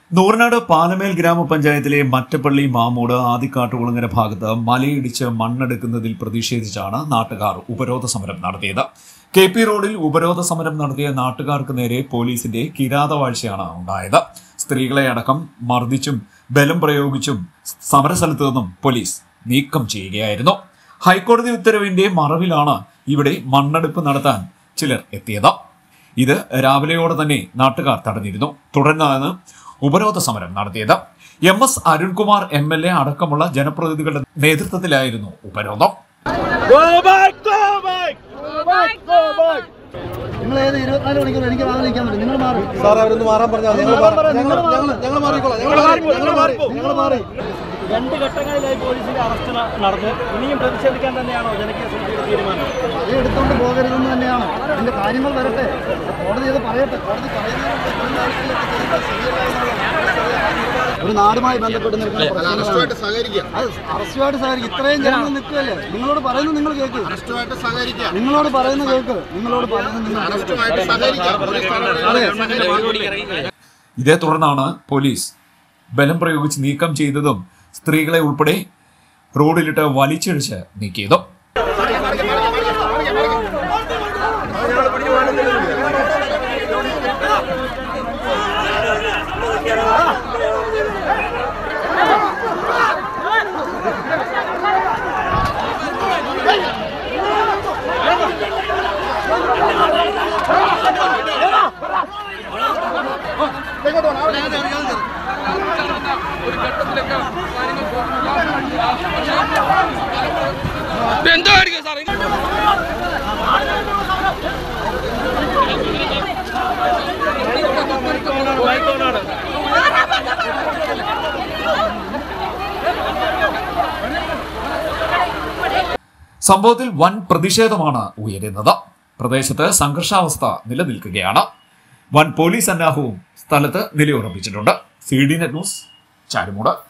നൂറിനാട് പാലമേൽ ഗ്രാമപഞ്ചായത്തിലെ മറ്റപ്പള്ളി മാമൂട് ആദിക്കാട്ടുകുളങ്ങര ഭാഗത്ത് മലയിടിച്ച് മണ്ണെടുക്കുന്നതിൽ പ്രതിഷേധിച്ചാണ് നാട്ടുകാർ ഉപരോധ സമരം നടത്തിയത് കെ പി റോഡിൽ ഉപരോധ സമരം നടത്തിയ നാട്ടുകാർക്ക് നേരെ പോലീസിന്റെ കിരാതവാഴ്ചയാണ് ഉണ്ടായത് സ്ത്രീകളെ അടക്കം മർദ്ദിച്ചും ബലം പ്രയോഗിച്ചും സമരസ്ഥലത്തു നിന്നും പോലീസ് നീക്കം ചെയ്യുകയായിരുന്നു ഹൈക്കോടതി ഉത്തരവിന്റെ മറവിലാണ് ഇവിടെ മണ്ണെടുപ്പ് നടത്താൻ ചിലർ എത്തിയത് ഇത് രാവിലെയോടെ തന്നെ നാട്ടുകാർ തടഞ്ഞിരുന്നു തുടർന്നാണ് ഉപരോധ സമരം നടത്തിയത് M S Arunkumar M L A അടക്കമുള്ള ജനപ്രതിനിധികളുടെ നേതൃത്വത്തിലായിരുന്നു ഉപരോധം നിങ്ങൾ ഏത് ഇരുപത്തിനാല് മണിക്കൂർ എനിക്ക് വാങ്ങാൻ നിൽക്കാൻ പറ്റും നിങ്ങൾ മാറി സാർ അവരൊന്ന് മാറാൻ പറഞ്ഞാൽ ഞങ്ങൾ മാറാൻ പറയാം, ഞങ്ങൾ നിങ്ങൾ ഞങ്ങൾ ഞങ്ങൾ മാറിക്കോളാം ഞങ്ങൾ മാറി ഞങ്ങൾ മാറി നിങ്ങൾ മാറി രണ്ട് ഘട്ടങ്ങളിലായി പോലീസിന്റെ അറസ്റ്റ് ന- നടന്നു ഇനിയും പ്രതിഷേധിക്കാൻ തന്നെയാണോ ജനകീയ സമിതിയുടെ തീരുമാനം അത് എടുത്തോണ്ട് പോകരുതെന്ന് തന്നെയാണ് അതിന്റെ കാര്യങ്ങൾ വരട്ടെ കോടതി അത് പറയട്ടെ കോടതി പറയുന്നതിന് മുമ്പ് ഇത്രയും കാര്യങ്ങളിലൊക്കെ ചെയ്യുന്നത് ശരിയല്ല എന്നുള്ളതാണ്. ഒരു നാടുമായി ബന്ധപ്പെട്ട് നിൽക്കുന്ന പ്രശ്നങ്ങളാണ്. അത് അറസ്റ്റുമായിട്ട് സഹകരിക്കും ഇത്രയും ജനങ്ങൾ നിൽക്കുകയല്ലേ നിങ്ങളോട് പറയുന്നത് നിങ്ങൾ കേൾക്ക് നിങ്ങളോട് പറയുന്നത് കേൾക്ക് നിങ്ങളോട് പറയുന്നത് നിങ്ങൾ കേൾക്ക്. ഇതേ തുടർന്നാണ് പോലീസ് ബലം പ്രയോഗിച്ച് നീക്കം ചെയ്തതും സ്ത്രീകളെ ഉൾപ്പെടെ റോഡിലിട്ട് വലിച്ചിഴിച്ച് നീക്കിയതും സംഭവത്തിൽ വൻ പ്രതിഷേധമാണ് ഉയരുന്നത് പ്രദേശത്ത് സംഘർഷാവസ്ഥ നിലനിൽക്കുകയാണ് വൻ പോലീസ് സന്നാഹവും സ്ഥലത്ത് നിലയുറപ്പിച്ചിട്ടുണ്ട് C D net news Charummood